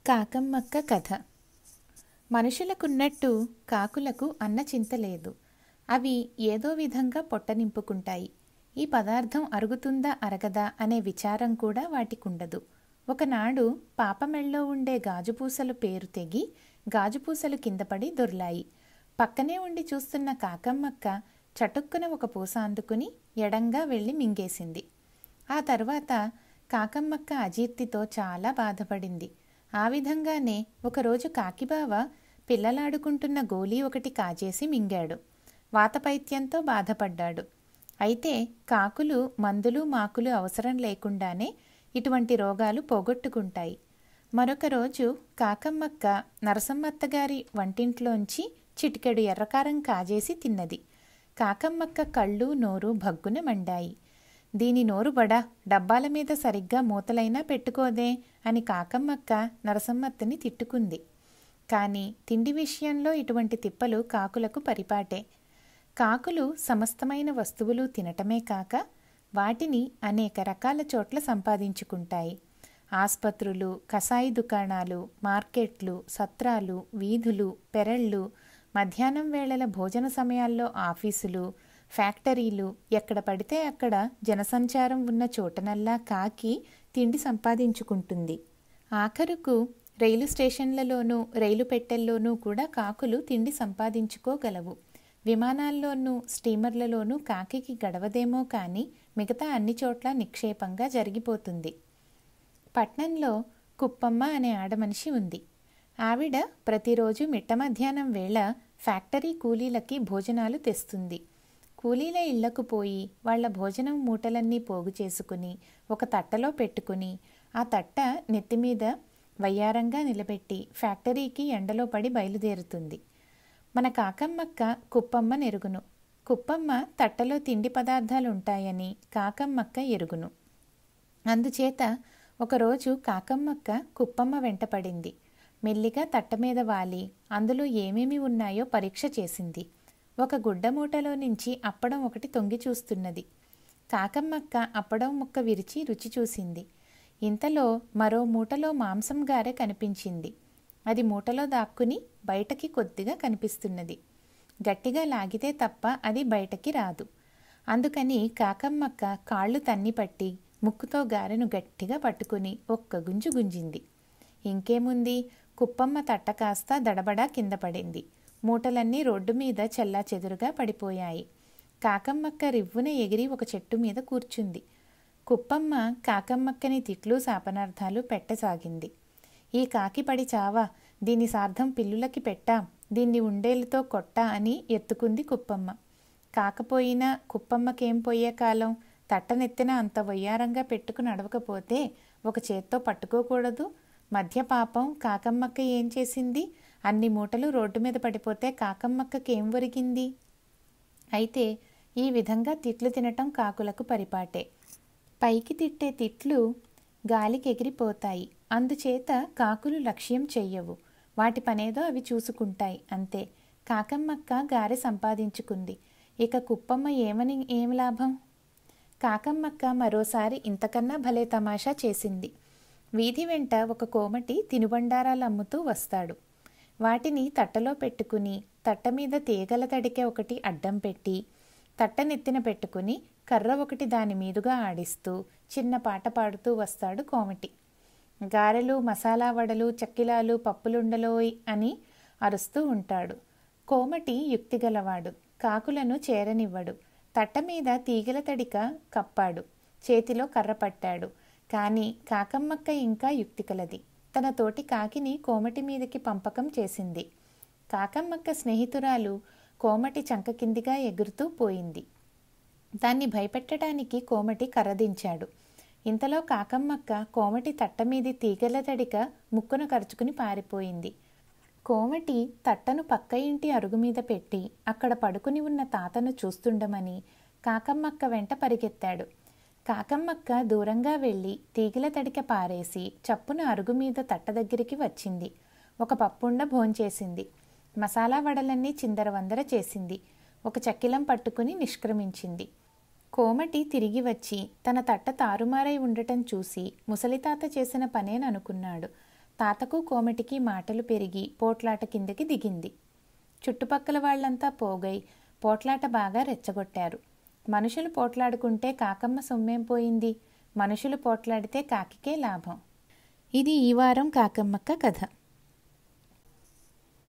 కాకమ్మక్క కథ మనుషులకున్నట్టు కాకులకు అన్న చింత లేదు అవి ఏదో విధంగా పొట్ట నింపుకుంటాయి ఈ పదార్థం అరుగుతుందా అరగదా అనే విచారం కూడా వాటికుండదు ఒకనాడు పాపమెళ్ళలో ఉండే గాజుపూసలు పేరు తెగి గాజుపూసలు కిందపడి దొర్లాయి పక్కనే ఉండి చూస్తున్న కాకమ్మక్క చటుక్కున ఒక పూస అందుకుని ఎడంగా వెళ్ళి మింగేసింది ఆ తర్వాత కాకమ్మక్క అజీర్తితో చాలా బాధపడింది ఆ విధంగానే ఒకరోజు కాకిబావ పిల్లలాడుకుంటున్న గోలీ ఒకటి కాజేసి మింగాడు వాతపైత్యంతో బాధపడ్డాడు అయితే కాకులు మందులు మాకులు అవసరం లేకుండానే ఇటువంటి రోగాలు పోగొట్టుకుంటాయి మరొక రోజు కాకమ్మక్క నరసమ్మత్తగారి వంటింట్లోంచి చిటికెడు ఎర్రకారం కాజేసి తిన్నది కాకమ్మక్క కళ్ళు నోరు భగ్గున మండాయి దీని నోరు బడా డబ్బాల మీద సరిగ్గా మూతలైనా పెట్టుకోదే అని కాకమ్మక్క నరసమ్మత్తని తిట్టుకుంది కానీ తిండి విషయంలో ఇటువంటి తిప్పలు కాకులకు పరిపాటే కాకులు సమస్తమైన వస్తువులు తినటమే కాక వాటిని అనేక రకాల చోట్ల సంపాదించుకుంటాయి ఆస్పత్రులు కసాయి దుకాణాలు మార్కెట్లు సత్రాలు వీధులు పెరళ్ళు మధ్యాహ్నం వేళల భోజన సమయాల్లో ఆఫీసులు ఫ్యాక్టరీలు ఎక్కడ పడితే అక్కడ జనసంచారం ఉన్న చోటనల్లా కాకి తిండి సంపాదించుకుంటుంది ఆఖరుకు రైలు స్టేషన్లలోనూ రైలు పెట్టెల్లోనూ కూడా కాకులు తిండి సంపాదించుకోగలవు విమానాల్లోనూ స్టీమర్లలోనూ కాకికి గడవదేమో కానీ మిగతా అన్ని చోట్ల నిక్షేపంగా జరిగిపోతుంది పట్నంలో కుప్పమ్మ అనే ఆడమనిషి ఉంది ఆవిడ ప్రతిరోజు మిట్ట మధ్యాహ్నం వేళ ఫ్యాక్టరీ కూలీలకి భోజనాలు తెస్తుంది కూలీల ఇళ్లకు పోయి వాళ్ల భోజనం మూటలన్నీ పోగు చేసుకుని ఒక తట్టలో పెట్టుకుని ఆ తట్ట నెత్తిమీద వయ్యారంగా నిలబెట్టి ఫ్యాక్టరీకి ఎండలో పడి బయలుదేరుతుంది మన కాకమ్మక్క కుప్పమ్మ నెరుగును కుప్పమ్మ తట్టలో తిండి పదార్థాలు ఉంటాయని కాకమ్మక్క ఎరుగును అందుచేత ఒకరోజు కాకమ్మక్క కుప్పమ్మ వెంటపడింది మెల్లిగా తట్ట మీద వాలి అందులో ఏమేమి ఉన్నాయో పరీక్ష చేసింది ఒక గుడ్డ మూటలో నుంచి అప్పడం ఒకటి తొంగి చూస్తున్నది కాకమ్మక్క అప్పడం ముక్క విరిచి రుచి చూసింది ఇంతలో మరో మూటలో మాంసం గారె కనిపించింది అది మూటలో దాక్కుని బయటకి కొద్దిగా కనిపిస్తున్నది గట్టిగా లాగితే తప్ప అది బయటకి రాదు అందుకని కాకమ్మక్క కాళ్ళు తన్ని పట్టి ముక్కుతో గారెను గట్టిగా పట్టుకుని ఒక్క గుంజు గుంజింది ఇంకేముంది కుప్పమ్మ తట్ట కాస్త దడబడా కింద పడింది మూటలన్నీ రోడ్డు మీద చెల్లా చెదురుగా పడిపోయాయి కాకమ్మక్క రివ్వున ఎగిరి ఒక చెట్టు మీద కూర్చుంది కుప్పమ్మ కాకమ్మక్కని తిట్లు శాపనార్థాలు పెట్టసాగింది ఈ కాకి పడి చావా దీని సార్థం పిల్లులకి పెట్టా దీన్ని ఉండేలతో కొట్టా అని ఎత్తుకుంది కుప్పమ్మ కాకపోయినా కుప్పమ్మకేం పోయే కాలం తట్టనెత్తిన అంత వయ్యారంగా పెట్టుకు నడవకపోతే ఒక చేత్తో పట్టుకోకూడదు మధ్య పాపం కాకమ్మక్క ఏం చేసింది అన్ని మూటలు రోడ్డు మీద పడిపోతే కాకమ్మక్కకేం ఒరిగింది అయితే ఈ విధంగా తిట్లు తినటం కాకులకు పరిపాటే పైకి తిట్టే తిట్లు గాలికి ఎగిరిపోతాయి అందుచేత కాకులు లక్ష్యం చెయ్యవు వాటి పనేదో అవి చూసుకుంటాయి అంతే కాకమ్మక్క గారె సంపాదించుకుంది ఇక కుప్పమ్మ ఏమని ఏం లాభం కాకమ్మక్క మరోసారి ఇంతకన్నా భలే తమాషా చేసింది వీధి వెంట ఒక కోమటి తినుబండారాలు అమ్ముతూ వస్తాడు వాటిని తట్టలో పెట్టుకుని తట్ట మీద తీగల తడికె ఒకటి అడ్డం పెట్టి తట్ట నెత్తిన పెట్టుకుని కర్ర ఒకటి దాని మీదుగా ఆడిస్తూ చిన్న పాట పాడుతూ వస్తాడు కోమటి గారెలు మసాలా వడలు చక్కిలాలు పప్పులుండలోయ్ అని అరుస్తూ ఉంటాడు కోమటి యుక్తిగలవాడు కాకులను చేరనివ్వడు తట్ట మీద తీగల తడిక కప్పాడు చేతిలో కర్ర పట్టాడు కానీ కాకమ్మక్క ఇంకా యుక్తికలది తన తోటి కాకిని కోమటి మీదకి పంపకం చేసింది కాకమ్మక్క స్నేహితురాలు కోమటి చంక కిందిగా ఎగురుతూ పోయింది దాన్ని భయపెట్టడానికి కోమటి కర్రదించాడు ఇంతలో కాకమ్మక్క కోమటి తట్టమీది తీగల తడిక ముక్కున కరుచుకుని పారిపోయింది కోమటి తట్టను పక్క ఇంటి అరుగు మీద పెట్టి అక్కడ పడుకుని ఉన్న తాతను చూస్తుండమని కాకమ్మక్క వెంట పరిగెత్తాడు కాకమ్మక్క దూరంగా వెళ్ళి తీగల తడిక పారేసి చప్పున అరుగు మీద తట్ట దగ్గరికి వచ్చింది ఒక పప్పుండ భోంచేసింది మసాలా వడలన్నీ చిందరవందర చేసింది ఒక చక్కిలం పట్టుకుని నిష్క్రమించింది కోమటి తిరిగి వచ్చి తన తట్ట తారుమారై ఉండటం చూసి ముసలితాత చేసిన పనేననుకున్నాడు తాతకు కోమటికి మాటలు పెరిగి పోట్లాట కిందకి దిగింది చుట్టుపక్కల వాళ్ళంతా పోగై పోట్లాట బాగా రెచ్చగొట్టారు మనుషులు పోట్లాడుకుంటే కాకమ్మ సొమ్మేం పోయింది మనుషులు పోట్లాడితే కాకికే లాభం ఇది ఈ వారం కాకమ్మక్క కథ